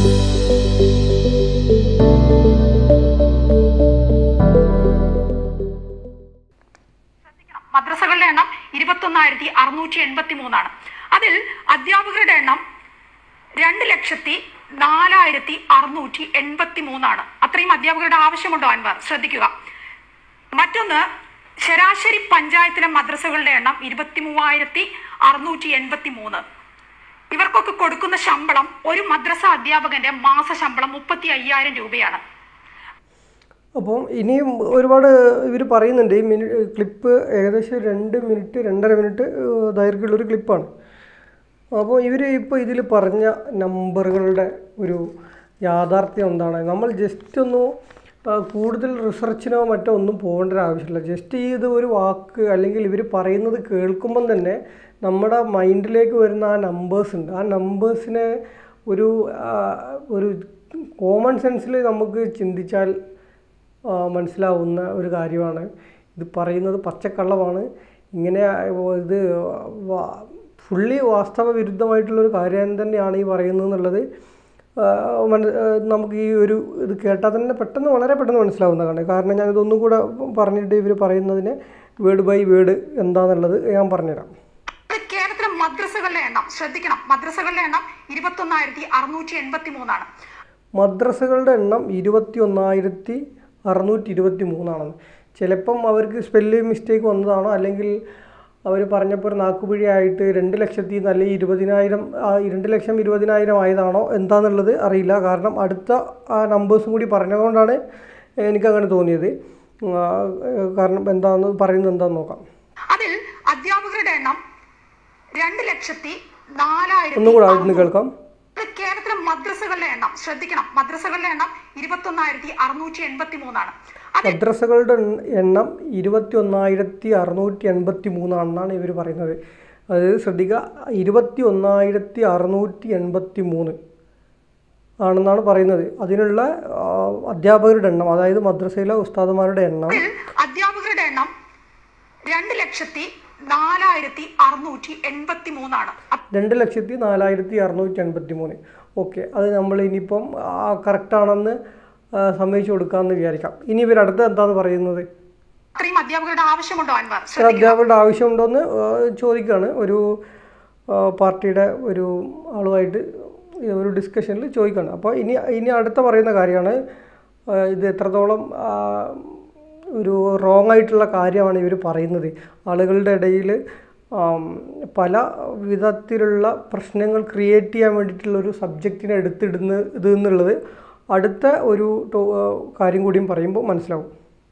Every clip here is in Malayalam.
മദ്രസകളുടെ എണ്ണം ഇരുപത്തൊന്നായിരത്തി അറുന്നൂറ്റി എൺപത്തി മൂന്നാണ് അതിൽ അധ്യാപകരുടെ എണ്ണം രണ്ട് ലക്ഷത്തി നാലായിരത്തി അറുന്നൂറ്റി എൺപത്തി മൂന്നാണ് അത്രയും അധ്യാപകരുടെ ആവശ്യമുണ്ടോ അൻവർ ശ്രദ്ധിക്കുക മറ്റൊന്ന് ശരാശരി പഞ്ചായത്തിലെ മദ്രസകളുടെ എണ്ണം ഇരുപത്തി മൂവായിരത്തി അറുന്നൂറ്റി എൺപത്തി മൂന്ന് ഇവർക്കൊക്കെ കൊടുക്കുന്ന ശമ്പളം ഒരു മദ്രസ അധ്യാപകന്റെ മാസ ശമ്പളം മുപ്പത്തി അയ്യായിരം രൂപയാണ് അപ്പം ഇനിയും ഒരുപാട് ഇവർ പറയുന്നുണ്ട് ഈ മിനി ക്ലിപ്പ് ഏകദേശം രണ്ട് മിനിറ്റ് രണ്ടര മിനിറ്റ് ഏഹ്, ദൈർഘ്യമുള്ളൊരു ക്ലിപ്പാണ് അപ്പോൾ ഇവർ ഇപ്പോൾ ഇതിൽ പറഞ്ഞ നമ്പറുകളുടെ ഒരു യാഥാർത്ഥ്യം എന്താണ് നമ്മൾ ജസ്റ്റ് ഒന്ന് ആ, കൂടുതൽ റിസർച്ചിനോ മറ്റോ ഒന്നും പോകേണ്ട ഒരു ആവശ്യമില്ല ജസ്റ്റ് ഈ ഇത് ഒരു വാക്ക് അല്ലെങ്കിൽ ഇവർ പറയുന്നത് കേൾക്കുമ്പം തന്നെ നമ്മുടെ മൈൻഡിലേക്ക് വരുന്ന ആ നമ്പേഴ്സ് ഉണ്ട് ആ നമ്പേഴ്സിനെ ഒരു ആ, ഒരു കോമൺ സെൻസിൽ നമുക്ക് ചിന്തിച്ചാൽ ആ, മനസ്സിലാവുന്ന ഒരു കാര്യമാണ് ഇത് പറയുന്നത് പച്ചക്കള്ളമാണ് ഇങ്ങനെ ഇത് ഫുള്ളി വാസ്തവ വിരുദ്ധമായിട്ടുള്ളൊരു കാര്യം തന്നെയാണ് ഈ പറയുന്നത് എന്നുള്ളത് ആ, മന- ആ, നമുക്ക് ഈ ഒരു ഇത് കേട്ടാൽ തന്നെ പെട്ടെന്ന് വളരെ പെട്ടെന്ന് മനസ്സിലാവുന്നതാണ് കാരണം ഞാൻ ഇതൊന്നും കൂടെ പറഞ്ഞിട്ട് ഇവർ പറയുന്നതിനെ വേർഡ് ബൈ വേർഡ് എന്താണെന്നുള്ളത് ഞാൻ പറഞ്ഞുതരാം ഇത് കേരളത്തിലെ മദ്രസകളുടെ എണ്ണം ശ്രദ്ധിക്കണം മദ്രസകളുടെ എണ്ണം ഇരുപത്തൊന്നായിരത്തി അറുന്നൂറ്റി എൺപത്തി മൂന്നാണ് മദ്രസകളുടെ എണ്ണം ഇരുപത്തി ഒന്നായിരത്തി അറുന്നൂറ്റി ഇരുപത്തി മൂന്നാണെന്ന് ചിലപ്പം അവർക്ക് സ്പെല്ലിംഗ് മിസ്റ്റേക്ക് വന്നതാണോ അല്ലെങ്കിൽ അവർ പറഞ്ഞപ്പോൾ ഒരു നാക്കുപിഴയായിട്ട് രണ്ട് ലക്ഷത്തി നല്ല ഇരുപതിനായിരം ആ, രണ്ട് ലക്ഷം ഇരുപതിനായിരം ആയതാണോ എന്താണെന്നുള്ളത് അറിയില്ല കാരണം അടുത്ത ആ നമ്പേഴ്സും കൂടി പറഞ്ഞതുകൊണ്ടാണ് എനിക്കങ്ങനെ തോന്നിയത് ആ, കാരണം എന്താണെന്ന് പറയുന്നത് എന്താണെന്ന് നോക്കാം അതിൽ അധ്യാപകരുടെ എണ്ണം രണ്ട് ലക്ഷത്തി നാലായിരത്തി ഒന്നും കൂടെ അവിടുന്ന് കേൾക്കാം ഇത് കേരളത്തിലെ മദ്രസകളുടെ എണ്ണം ശ്രദ്ധിക്കണം മദ്രസകളുടെ എണ്ണം ഇരുപത്തൊന്നായിരത്തി അറുന്നൂറ്റി എൺപത്തി മൂന്നാണ് അത് മദ്രസകളുടെ എണ്ണ- എണ്ണം ഇരുപത്തി ഒന്നായിരത്തി അറുന്നൂറ്റി എൺപത്തി മൂന്നാണെന്നാണ് ഇവർ പറയുന്നത് അതായത് ശ്രദ്ധിക്കുക ഇരുപത്തി ഒന്നായിരത്തി അറുന്നൂറ്റി എൺപത്തി മൂന്ന് ആണെന്നാണ് പറയുന്നത് അതിനുള്ള ആ, അധ്യാപകരുടെ എണ്ണം അതായത് മദ്രസയിലെ ഉസ്താദുമാരുടെ എണ്ണം അതിൽ അധ്യാപകരുടെ എണ്ണം രണ്ട് ലക്ഷത്തി നാലായിരത്തി അറുന്നൂറ്റി എൺപത്തി മൂന്നാണ് രണ്ട് ലക്ഷത്തി നാലായിരത്തി അറുന്നൂറ്റി എൺപത്തി മൂന്ന് ഓക്കെ അത് നമ്മൾ ഇനിയിപ്പം കറക്റ്റാണെന്ന് സമ്മതിച്ചു കൊടുക്കാമെന്ന് വിചാരിക്കാം ഇനി ഇവർ അടുത്ത് എന്താണെന്ന് പറയുന്നത് അത്രയും അധ്യാപകരുടെ ആവശ്യമുണ്ടോ അൻവർ ഒരു ശ്രദ്ധിക്കുക അധ്യാപകരുടെ ആവശ്യമുണ്ടോയെന്ന് ചോദിക്കുകയാണ് ഒരു ആ, പാർട്ടിയുടെ ഒരു ആളുമായിട്ട് ഈ ഒരു ഡിസ്കഷനിൽ ചോദിക്കുകയാണ് അപ്പോൾ ഇനി ഇനി അടുത്ത പറയുന്ന കാര്യമാണ് ആ, ഇത് എത്രത്തോളം ആ, ഒരു റോങ് ആയിട്ടുള്ള കാര്യമാണ് ഇവർ പറയുന്നത് ആളുകളുടെ ഇടയിൽ പല വിധത്തിലുള്ള പ്രശ്നങ്ങൾ ക്രിയേറ്റ് ചെയ്യാൻ വേണ്ടിയിട്ടുള്ള ഒരു സബ്ജക്റ്റിനെ എടുത്തിടുന്ന ഇത് എന്നുള്ളത് അടുത്ത ഒരു ടോ- ആ, കാര്യം കൂടിയും പറയുമ്പോൾ മനസ്സിലാവും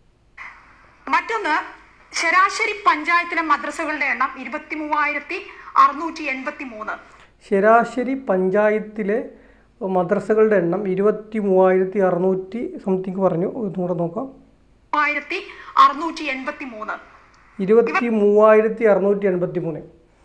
മറ്റൊന്ന് ശരാശരി പഞ്ചായത്തിലെ മദ്രസകളുടെ എണ്ണം ഇരുപത്തി മൂവായിരത്തി അറുന്നൂറ്റി എൺപത്തി മൂന്ന് ശരാശരി പഞ്ചായത്തിലെ മദ്രസകളുടെ എണ്ണം ഇരുപത്തി മൂവായിരത്തി അറുന്നൂറ്റി സംതിങ് പറഞ്ഞു ഒന്നുകൂടെ നോക്കാം മൂവായിരത്തി അറുന്നൂറ്റി എൺപത്തി മൂന്ന് ഇരുപത്തി മൂവായിരത്തി അറുന്നൂറ്റി എൺപത്തി മൂന്ന്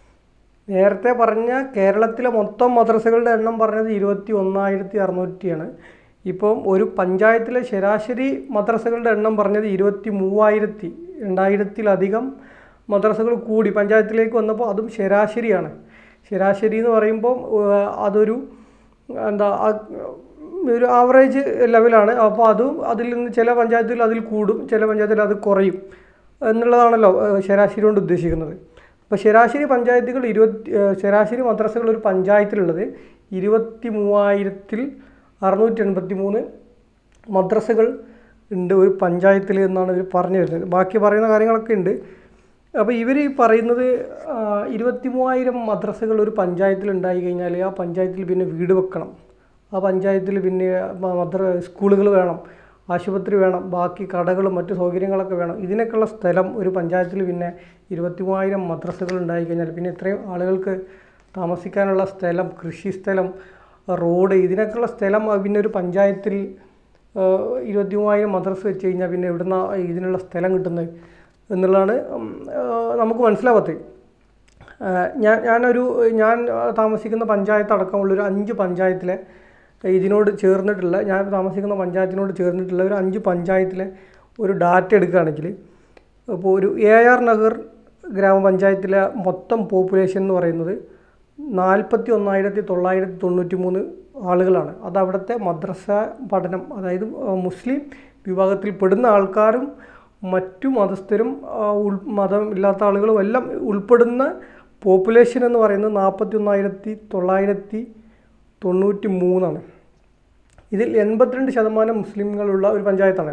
നേരത്തെ പറഞ്ഞ കേരളത്തിലെ മൊത്തം മദ്രസകളുടെ എണ്ണം പറഞ്ഞത് ഇരുപത്തി ഒന്നായിരത്തി അറുന്നൂറ്റിയാണ് ഇപ്പം ഒരു പഞ്ചായത്തിലെ ശരാശരി മദ്രസകളുടെ എണ്ണം പറഞ്ഞത് ഇരുപത്തി മൂവായിരത്തി രണ്ടായിരത്തിലധികം മദ്രസകൾ കൂടി പഞ്ചായത്തിലേക്ക് വന്നപ്പോൾ അതും ശരാശരിയാണ് ശരാശരി എന്ന് പറയുമ്പോൾ ഏഹ്, അതൊരു എന്താ ആ, ഒരു ആവറേജ് ലെവലാണ് അപ്പോൾ അതും അതിൽ നിന്ന് ചില പഞ്ചായത്തിൽ അതിൽ കൂടും ചില പഞ്ചായത്തിൽ അത് കുറയും എന്നുള്ളതാണല്ലോ ഏഹ്, ശരാശരി കൊണ്ട് ഉദ്ദേശിക്കുന്നത് അപ്പോൾ ശരാശരി പഞ്ചായത്തുകൾ ഇരുപത്തി ഏഹ്, ശരാശരി മദ്രസകൾ ഒരു പഞ്ചായത്തിലുള്ളത് ഇരുപത്തി മൂവായിരത്തിൽ അറുന്നൂറ്റി എൺപത്തി മൂന്ന് മദ്രസകൾ ഉണ്ട് ഒരു പഞ്ചായത്തിൽ എന്നാണ് ഇവർ പറഞ്ഞു വരുന്നത് ബാക്കി പറയുന്ന കാര്യങ്ങളൊക്കെ ഉണ്ട് അപ്പോൾ ഇവർ ഈ പറയുന്നത് ആ, ഇരുപത്തി മൂവായിരം മദ്രസകൾ ഒരു പഞ്ചായത്തിൽ ഉണ്ടായി കഴിഞ്ഞാൽ ആ പഞ്ചായത്തിൽ പിന്നെ വീട് വെക്കണം ആ പഞ്ചായത്തിൽ പിന്നെ മ- മദ്ര സ്കൂളുകൾ വേണം ആശുപത്രി വേണം ബാക്കി കടകളും മറ്റു സൗകര്യങ്ങളൊക്കെ വേണം ഇതിനൊക്കെയുള്ള സ്ഥലം ഒരു പഞ്ചായത്തിൽ പിന്നെ ഇരുപത്തി മൂവായിരം മദ്രസകൾ ഉണ്ടായി കഴിഞ്ഞാൽ പിന്നെ ഇത്രയും ആളുകൾക്ക് താമസിക്കാനുള്ള സ്ഥലം കൃഷി സ്ഥലം റോഡ് ഇതിനൊക്കെയുള്ള സ്ഥലം ആ, പിന്നെ ഒരു പഞ്ചായത്തിൽ ഇരുപത്തി മൂവായിരം മദ്രസ വെച്ച് കഴിഞ്ഞാൽ പിന്നെ എവിടുന്ന ഇതിനുള്ള സ്ഥലം കിട്ടുന്നത് എന്നുള്ളതാണ് ഉം, ആ, നമുക്ക് മനസ്സിലാവാത്തത് ആ, ഞാൻ ഞാനൊരു ഞാൻ ആ, താമസിക്കുന്ന പഞ്ചായത്ത് അടക്കമുള്ളൊരു അഞ്ച് പഞ്ചായത്തിലെ ഇതിനോട് ചേർന്നിട്ടുള്ള ഞാൻ താമസിക്കുന്ന പഞ്ചായത്തിനോട് ചേർന്നിട്ടുള്ള ഒരു അഞ്ച് പഞ്ചായത്തിലെ ഒരു ഡാറ്റ എടുക്കുകയാണെങ്കിൽ ഇപ്പോൾ ഒരു എ ആർ നഗർ ഗ്രാമപഞ്ചായത്തിലെ മൊത്തം പോപ്പുലേഷൻ എന്ന് പറയുന്നത് നാൽപ്പത്തി ഒന്നായിരത്തി തൊള്ളായിരത്തി തൊണ്ണൂറ്റി മൂന്ന് ആളുകളാണ് അത് അവിടുത്തെ മദ്രസ പഠനം അതായത് ആ, മുസ്ലിം വിഭാഗത്തിൽ പെടുന്ന ആൾക്കാരും മറ്റു മതസ്ഥരും ആ, ഉൾ മതം ഇല്ലാത്ത ആളുകളും എല്ലാം ഉൾപ്പെടുന്ന പോപ്പുലേഷൻ എന്ന് പറയുന്നത് നാൽപ്പത്തി ഒന്നായിരത്തി തൊള്ളായിരത്തി തൊണ്ണൂറ്റി മൂന്നാണ് ഇതിൽ എൺപത്തിരണ്ട് ശതമാനം മുസ്ലിങ്ങളുള്ള ഒരു പഞ്ചായത്താണ്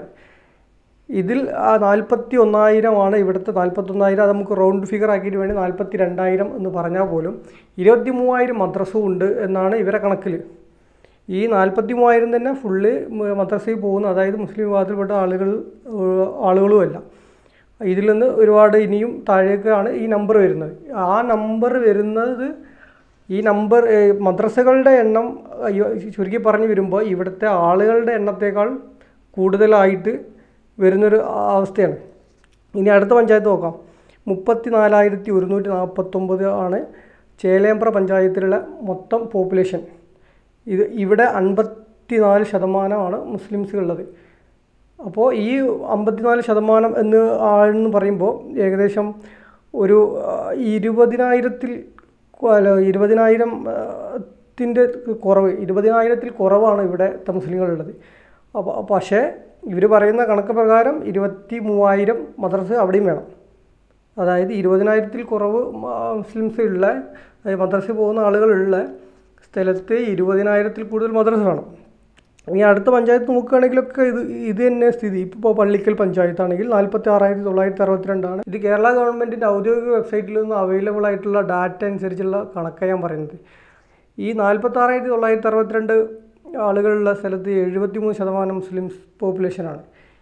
ഇതിൽ ആ നാൽപ്പത്തി ഒന്നായിരമാണ് ഇവിടുത്തെ നാൽപ്പത്തൊന്നായിരം അത് നമുക്ക് റൗണ്ട് ഫിഗർ ആക്കിയിട്ട് വേണ്ടി നാൽപ്പത്തി രണ്ടായിരം എന്ന് പറഞ്ഞാൽ പോലും ഇരുപത്തി മൂവായിരം മദ്രസവും ഉണ്ട് എന്നാണ് ഇവരെ കണക്കിൽ ഈ നാൽപ്പത്തി മൂവായിരം തന്നെ ഫുള്ള് മ- മദ്രസയിൽ പോകുന്ന അതായത് മുസ്ലിം വിഭാഗത്തിൽപ്പെട്ട ആളുകൾ ഏഹ്, ആളുകളുമല്ല ഇതിൽ നിന്ന് ഒരുപാട് ഇനിയും താഴേക്കാണ് ഈ നമ്പർ വരുന്നത് ആ നമ്പർ വരുന്നത് ഈ നമ്പർ ഏഹ്, മദ്രസകളുടെ എണ്ണം അയ്യോ, ചുരുക്കി പറഞ്ഞു വരുമ്പോൾ ഇവിടുത്തെ ആളുകളുടെ എണ്ണത്തേക്കാൾ കൂടുതലായിട്ട് വരുന്നൊരു അവസ്ഥയാണ് ഇനി അടുത്ത പഞ്ചായത്ത് നോക്കാം മുപ്പത്തി നാലായിരത്തി ഒരുന്നൂറ്റി നാൽപ്പത്തൊമ്പത് ആണ് ചേലേമ്പ്ര പഞ്ചായത്തിലുള്ള മൊത്തം പോപ്പുലേഷൻ ഇത് ഇവിടെ അൻപത്തി നാല് ശതമാനമാണ് മുസ്ലിംസ് ഉള്ളത് അപ്പോൾ ഈ അമ്പത്തിനാല് ശതമാനം എന്ന് ആണെന്ന് പറയുമ്പോൾ ഏകദേശം ഒരു ആ, ഇരുപതിനായിരത്തിൽ കു- അല്ല ഇരുപതിനായിരം ത്തിൻ്റെ കുറവ് ഇരുപതിനായിരത്തിൽ കുറവാണ് ഇവിടുത്തെ മുസ്ലിങ്ങളുള്ളത് അപ്പോൾ പക്ഷേ ഇവർ പറയുന്ന കണക്ക് പ്രകാരം ഇരുപത്തി മൂവായിരം മദ്രസ അവിടെയും വേണം അതായത് ഇരുപതിനായിരത്തിൽ കുറവ് മ- മുസ്ലിംസ് ഉള്ള അതായത് മദ്രസയിൽ പോകുന്ന ആളുകളുള്ള സ്ഥലത്ത് ഇരുപതിനായിരത്തിൽ കൂടുതൽ മദ്രസ വേണം ഇനി അടുത്ത പഞ്ചായത്ത് നോക്കുകയാണെങ്കിലൊക്കെ ഇത് ഇത് തന്നെ സ്ഥിതി ഇപ്പോൾ പള്ളിക്കൽ പഞ്ചായത്താണെങ്കിൽ നാൽപ്പത്തി ആറായിരത്തി തൊള്ളായിരത്തി അറുപത്തിരണ്ടാണ് ഇത് കേരള ഗവൺമെൻറ്റിൻ്റെ ഔദ്യോഗിക വെബ്സൈറ്റിൽ നിന്ന് അവൈലബിൾ ആയിട്ടുള്ള ഡാറ്റ അനുസരിച്ചുള്ള കണക്കാണ് ഞാൻ പറയുന്നത് ഈ നാൽപ്പത്തി ആറായിരത്തി തൊള്ളായിരത്തി അറുപത്തിരണ്ട് ആളുകളുള്ള സ്ഥലത്ത് എഴുപത്തി മൂന്ന് ശതമാനം മുസ്ലിംസ് പോപ്പുലേഷനാണ്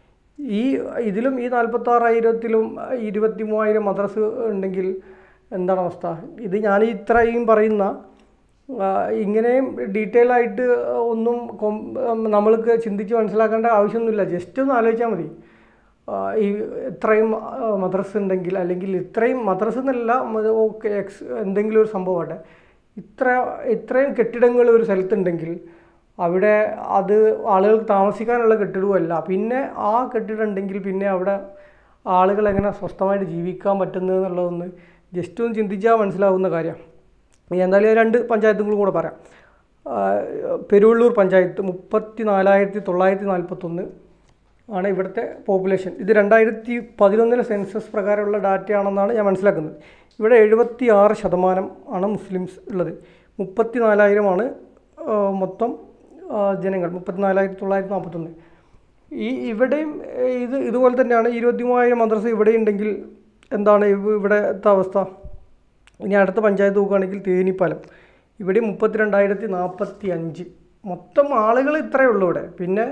ഈ ഇതിലും ഈ നാൽപ്പത്തി ആറായിരത്തിലും ഇരുപത്തി മൂവായിരം മദ്രസ് ഉണ്ടെങ്കിൽ എന്താണ് അവസ്ഥ ഇത് ഞാൻ ഇത്രയും പറയുന്ന ആ, ഇങ്ങനെയും ഡീറ്റെയിൽ ആയിട്ട് ഒന്നും കൊം- നമ്മൾക്ക് ചിന്തിച്ച് മനസ്സിലാക്കേണ്ട ആവശ്യമൊന്നുമില്ല ജസ്റ്റ് ഒന്ന് ആലോചിച്ചാൽ മതി ആ, ഈ ഇത്രയും ആ, മദ്രസ ഉണ്ടെങ്കിൽ അല്ലെങ്കിൽ ഇത്രയും മദ്രസ എന്നല്ല മ- ഓക്കെ എക്സ് എന്തെങ്കിലും ഒരു സംഭവമാട്ടെ ഇത്ര ഇത്രയും കെട്ടിടങ്ങൾ ഒരു സ്ഥലത്തുണ്ടെങ്കിൽ അവിടെ അത് ആളുകൾക്ക് താമസിക്കാനുള്ള കെട്ടിടവുമല്ല പിന്നെ ആ കെട്ടിടം ഉണ്ടെങ്കിൽ പിന്നെ അവിടെ ആളുകൾ എങ്ങനെ സ്വസ്ഥമായിട്ട് ജീവിക്കാൻ പറ്റുന്നത് എന്നുള്ളതൊന്ന് ജസ്റ്റ് ഒന്ന് ചിന്തിച്ചാൽ മനസ്സിലാവുന്ന കാര്യം ഇനി എന്തായാലും രണ്ട് പഞ്ചായത്തുകളും കൂടെ പറയാം ആ, പെരുവള്ളൂർ പഞ്ചായത്ത് മുപ്പത്തി നാലായിരത്തി തൊള്ളായിരത്തി നാൽപ്പത്തൊന്ന് ആണ് ഇവിടുത്തെ പോപ്പുലേഷൻ ഇത് രണ്ടായിരത്തി പതിനൊന്നിലെ സെൻസസ് പ്രകാരമുള്ള ഡാറ്റയാണെന്നാണ് ഞാൻ മനസ്സിലാക്കുന്നത് ഇവിടെ എഴുപത്തി ആറ് ശതമാനം ആണ് മുസ്ലിംസ് ഉള്ളത് മുപ്പത്തി നാലായിരമാണ് ആ, മൊത്തം ആ, ജനങ്ങൾ മുപ്പത്തി നാലായിരത്തി തൊള്ളായിരത്തി നാൽപ്പത്തൊന്ന് ഈ ഇവിടെയും ഏ, ഇത് ഇതുപോലെ തന്നെയാണ് ഇരുപത്തി മൂവായിരം മദ്രസ ഇവിടെ ഉണ്ടെങ്കിൽ എന്താണ് ഇവ- ഇവിടുത്തെ അവസ്ഥ ഇനി അടുത്ത പഞ്ചായത്ത് നോക്കുകയാണെങ്കിൽ തേനിപ്പാലം ഇവിടെ മുപ്പത്തിരണ്ടായിരത്തി നാൽപ്പത്തി അഞ്ച് മൊത്തം ആളുകൾ ഇത്രയേ ഉള്ളൂ ഇവിടെ പിന്നെ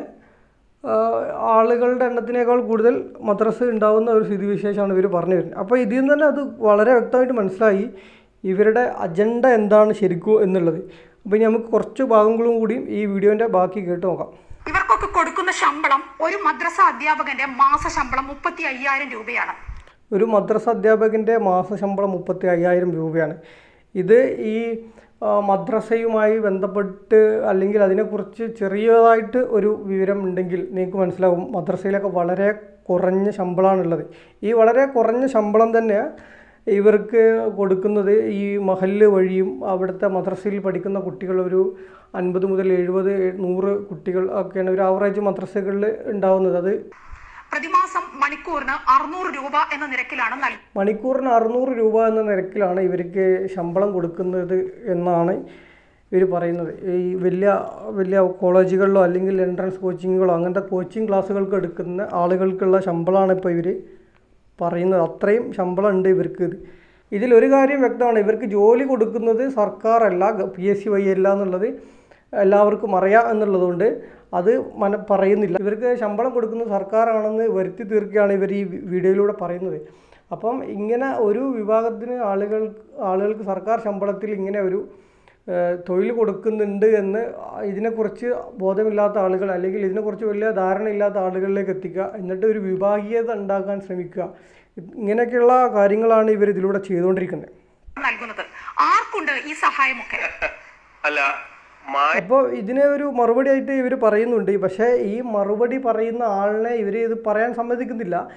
ആ, ആളുകളുടെ എണ്ണത്തിനേക്കാൾ കൂടുതൽ മദ്രസ ഉണ്ടാവുന്ന ഒരു സ്ഥിതിവിശേഷമാണ് ഇവർ പറഞ്ഞു വരുന്നത് അപ്പോൾ ഇതിൽ നിന്ന് തന്നെ അത് വളരെ വ്യക്തമായിട്ട് മനസ്സിലായി ഇവരുടെ അജണ്ട എന്താണ് ശരിക്കും എന്നുള്ളത് അപ്പോൾ ഇനി നമുക്ക് കുറച്ച് ഭാഗങ്ങളും കൂടിയും ഈ വീഡിയോൻ്റെ ബാക്കി കേട്ട് നോക്കാം ഇവർക്കൊക്കെ കൊടുക്കുന്ന ശമ്പളം ഒരു മദ്രസ അധ്യാപകന്റെ മാസ ശമ്പളം മുപ്പത്തി അയ്യായിരം രൂപയാണ് ഒരു മദ്രസ അധ്യാപകൻ്റെ മാസശമ്പളം മുപ്പത്തി അയ്യായിരം രൂപയാണ് ഇത് ഈ ആ, മദ്രസയുമായി ബന്ധപ്പെട്ട് അല്ലെങ്കിൽ അതിനെക്കുറിച്ച് ചെറിയതായിട്ട് ഒരു വിവരം ഉണ്ടെങ്കിൽ നിങ്ങൾക്ക് മനസ്സിലാവും മദ്രസയിലൊക്കെ വളരെ കുറഞ്ഞ ശമ്പളമാണുള്ളത് ഈ വളരെ കുറഞ്ഞ ശമ്പളം തന്നെ ഇവർക്ക് കൊടുക്കുന്നത് ഈ മഹല്ല് വഴിയും അവിടുത്തെ മദ്രസയിൽ പഠിക്കുന്ന കുട്ടികൾ ഒരു അൻപത് മുതൽ എഴുപത് നൂറ് കുട്ടികൾ ഒക്കെയാണ് ഒരു ആവറേജ് മദ്രസകളിൽ ഉണ്ടാവുന്നത് അത് പ്രതിമാസം മണിക്കൂറിന് അറുന്നൂറ് രൂപ എന്ന നിരക്കിലാണ് നൽകുന്നത് മണിക്കൂറിന് അറുന്നൂറ് രൂപ എന്ന നിരക്കിലാണ് ഇവർക്ക് ശമ്പളം കൊടുക്കുന്നത് എന്നാണ് ഇവർ പറയുന്നത് ഈ വലിയ വലിയ കോളേജുകളിലോ അല്ലെങ്കിൽ എൻട്രൻസ് കോച്ചിങ്ങുകളോ അങ്ങനത്തെ കോച്ചിങ് ക്ലാസ്സുകൾക്ക് എടുക്കുന്ന ആളുകൾക്കുള്ള ശമ്പളമാണ് ഇപ്പോൾ ഇവർ പറയുന്നത് അത്രയും ശമ്പളം ഉണ്ട് ഇവർക്ക് ഇത് ഇതിലൊരു കാര്യം വ്യക്തമാണ് ഇവർക്ക് ജോലി കൊടുക്കുന്നത് സർക്കാരല്ല പി എസ് സി വഴി അല്ല എന്നുള്ളത് എല്ലാവർക്കും അറിയാം എന്നുള്ളതുകൊണ്ട് അത് മന പറയുന്നില്ല ഇവർക്ക് ശമ്പളം കൊടുക്കുന്നത് സർക്കാരാണെന്ന് വരുത്തി തീർക്കുകയാണ് ഇവർ ഈ വീഡിയോയിലൂടെ പറയുന്നത് അപ്പം ഇങ്ങനെ ഒരു വിഭാഗത്തിന് ആളുകൾ ആളുകൾക്ക് സർക്കാർ ശമ്പളത്തിൽ ഇങ്ങനെ ഒരു ഏഹ്, തൊഴിൽ കൊടുക്കുന്നുണ്ട് എന്ന് ഇതിനെക്കുറിച്ച് ബോധമില്ലാത്ത ആളുകൾ അല്ലെങ്കിൽ ഇതിനെക്കുറിച്ച് വലിയ ധാരണയില്ലാത്ത ആളുകളിലേക്ക് എത്തിക്കുക എന്നിട്ട് ഒരു വിഭാഗീയത ഉണ്ടാക്കാൻ ശ്രമിക്കുക ഇങ്ങനെയൊക്കെയുള്ള കാര്യങ്ങളാണ് ഇവർ ഇതിലൂടെ ചെയ്തുകൊണ്ടിരിക്കുന്നത് നൽകുന്നത് ആർക്കുണ്ട് ഈ സഹായമൊക്കെ അല്ല മായ അപ്പോൾ ഇതിനെ ഒരു മറുപടി ആയിട്ട് ഇവർ പറയുന്നുണ്ട് പക്ഷേ ഈ മറുപടി പറയുന്ന ആളിനെ ഇവർ ഇത് പറയാൻ സമ്മതിക്കുന്നില്ല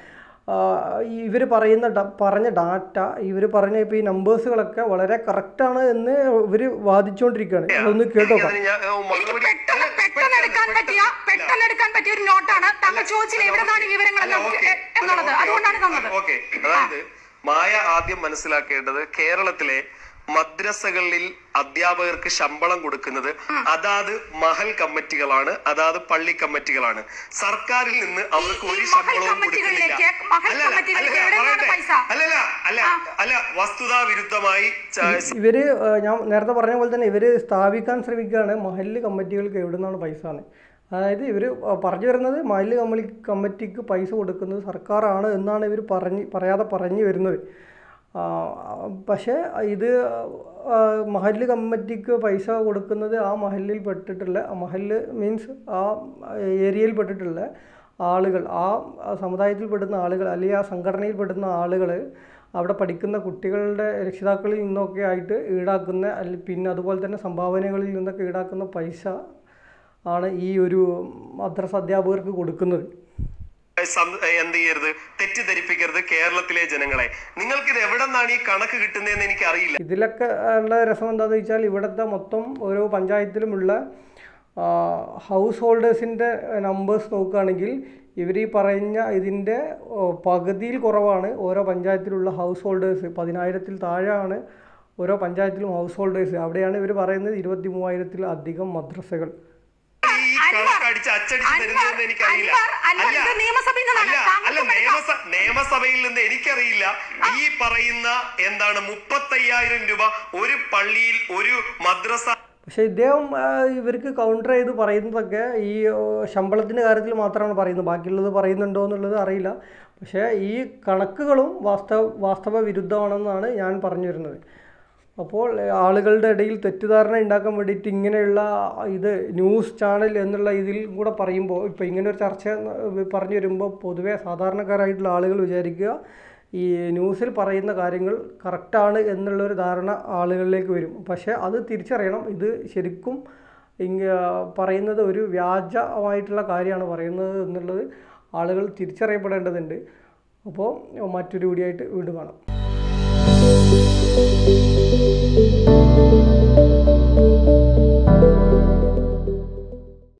ഇവർ പറയുന്ന ഡ- പറഞ്ഞ ഡാറ്റ ഇവർ പറഞ്ഞ ഇപ്പോൾ ഈ നമ്പേഴ്സുകളൊക്കെ വളരെ കറക്റ്റാണ് എന്ന് ഇവർ വാദിച്ചുകൊണ്ടിരിക്കുകയാണ് അതൊന്ന് കേട്ടോക്കാം അതിന് ഞാൻ ഓ, എനിക്ക് മറുപടി പെട്ടെന്ന് പെട്ടെന്ന് എടുക്കാൻ പറ്റിയ പെട്ടെന്ന് എടുക്കാൻ പറ്റിയ ഒരു നോട്ടാണ് താങ്കൾ ചോദിച്ചില്ല എവിടെ നിന്നാണ് ഈ വിവരങ്ങൾ അല്ല, നമുക്ക് ഓക്കേ. എ- എന്നുള്ളത് അല്ല, ഓക്കേ, അതുകൊണ്ടാണ് ഓക്കേ. തന്നത് ഓക്കേ അതായത് മായ ആദ്യം മനസ്സിലാക്കേണ്ടത് കേരളത്തിലെ മദ്രസകളിൽ അധ്യാപകർക്ക് ശമ്പളം കൊടുക്കുന്നത് അതാത് മഹൽ കമ്മിറ്റികളാണ് അതാത് പള്ളി കമ്മിറ്റികളാണ് സർക്കാരിൽ നിന്ന് അവർക്ക് ഈ ഒരു മഹൽ ശമ്പളവും കൊടുക്കുന്നില്ല കമ്മിറ്റികളിലേക്ക് മഹൽ അല്ലല്ല, കമ്മിറ്റികളിലേക്ക് അല്ലല്ല, എവിടെ നിന്നാണ് പറയട്ടെ. പൈസ? അല്ലല്ല അല്ല അല്ല വസ്തുതാ വിരുദ്ധമായി ച- ഇവർ ഞാൻ നേരത്തെ പറഞ്ഞ പോലെ തന്നെ ഇവർ സ്ഥാപിക്കാൻ ശ്രമിക്കുകയാണ് മഹല്ല് കമ്മിറ്റികൾക്ക് എവിടെ നിന്നാണ് പൈസ എന്ന് അതായത് ഇവർ പറഞ്ഞു വരുന്നത് മഹല്ല് കമ്മി കമ്മിറ്റിക്ക് പൈസ കൊടുക്കുന്നത് സർക്കാരാണ് എന്നാണ് ഇവർ പറഞ്ഞ് പറയാതെ പറഞ്ഞു വരുന്നത് ആ, പക്ഷേ ഇത് ആ, മഹല്ല് കമ്മിറ്റിക്ക് പൈസ കൊടുക്കുന്നത് ആ മഹല്ലിൽ പെട്ടിട്ടുള്ള ആ മഹല്ല് മീൻസ് ആ ഏരിയയിൽ പെട്ടിട്ടുള്ള ആളുകൾ ആ സമുദായത്തിൽ പെടുന്ന ആളുകൾ അല്ലെങ്കിൽ ആ സംഘടനയിൽ പെടുന്ന ആളുകൾ അവിടെ പഠിക്കുന്ന കുട്ടികളുടെ രക്ഷിതാക്കളിൽ നിന്നൊക്കെ ആയിട്ട് ഈടാക്കുന്ന അല്ല പിന്നെ അതുപോലെ തന്നെ സംഭാവനകളിൽ നിന്നൊക്കെ ഈടാക്കുന്ന പൈസ ആണ് ഈ ഒരു മദ്രസ അധ്യാപകർക്ക് കൊടുക്കുന്നത് സം- എന്ത് ചെയ്യരുത് തെറ്റിദ്ധരിപ്പിക്കരുത് കേരളത്തിലെ ജനങ്ങളെ നിങ്ങൾക്ക് ഇത് എവിടെ നിന്നാണ് ഈ കണക്ക് കിട്ടുന്നതെന്ന് എനിക്ക് അറിയില്ല ഇതിലൊക്കെ ഉള്ള രസം എന്താണെന്ന് വെച്ചാൽ ഇവിടുത്തെ മൊത്തം ഓരോ പഞ്ചായത്തിലുമുള്ള ഹൗസ് ഹോൾഡേഴ്സിൻ്റെ നമ്പേഴ്സ് നോക്കുകയാണെങ്കിൽ ഇവർ ഈ പറഞ്ഞ ഇതിൻ്റെ ഓ, പകുതിയിൽ കുറവാണ് ഓരോ പഞ്ചായത്തിലുള്ള ഹൗസ് ഹോൾഡേഴ്സ് പതിനായിരത്തിൽ താഴെയാണ് ഓരോ പഞ്ചായത്തിലും ഹൗസ് ഹോൾഡേഴ്സ് അവിടെയാണ് ഇവർ പറയുന്നത് ഇരുപത്തി മൂവായിരത്തിൽ അധികം മദ്രസകൾ ഈ കണക്ക് അടിച്ച് അച്ചടിച്ച് തരുന്നതെന്ന് എനിക്കറിയില്ല അൻവർ, അൻവർ, അല്ല ഇത് നിയമസഭയിൽ നിന്നാണ്. അല്ല താങ്കൾക്ക് അല്ല നിയമസ നിയമസഭയിൽ നിന്ന് എനിക്കറിയില്ല ഈ പറയുന്ന എന്താണ് മുപ്പത്തയ്യായിരം രൂപ ഒരു പള്ളിയിൽ ഒരു മദ്രസ പക്ഷേ ഇദ്ദേഹം ആ, ഇവർക്ക് കൗണ്ടർ ചെയ്ത് പറയുന്നതൊക്കെ ഈ ഓ, ശമ്പളത്തിൻ്റെ കാര്യത്തിൽ മാത്രമാണ് പറയുന്നത് ബാക്കിയുള്ളത് പറയുന്നുണ്ടോ എന്നുള്ളത് അറിയില്ല പക്ഷേ ഈ കണക്കുകളും വാസ്തവ വാസ്തവ വിരുദ്ധമാണെന്നാണ് ഞാൻ പറഞ്ഞു വരുന്നത് അപ്പോൾ ഏ, ആളുകളുടെ ഇടയിൽ തെറ്റിദ്ധാരണ ഉണ്ടാക്കാൻ വേണ്ടിയിട്ട് ഇങ്ങനെയുള്ള ഇത് ന്യൂസ് ചാനൽ എന്നുള്ള ഇതിൽ കൂടെ പറയുമ്പോൾ ഇപ്പോൾ ഇങ്ങനെ ഒരു ചർച്ച ന- പറഞ്ഞു വരുമ്പോൾ പൊതുവേ സാധാരണക്കാരായിട്ടുള്ള ആളുകൾ വിചാരിക്കുക ഈ ന്യൂസിൽ പറയുന്ന കാര്യങ്ങൾ കറക്റ്റാണ് എന്നുള്ളൊരു ധാരണ ആളുകളിലേക്ക് വരും പക്ഷേ അത് തിരിച്ചറിയണം ഇത് ശരിക്കും ഇങ്ങ പറയുന്നത് ഒരു വ്യാജമായിട്ടുള്ള കാര്യമാണ് പറയുന്നത് എന്നുള്ളത് ആളുകൾ തിരിച്ചറിയപ്പെടേണ്ടതുണ്ട് അപ്പോൾ മറ്റൊരു വീഡിയോ ആയിട്ട് വീണ്ടും കാണാം Thank you.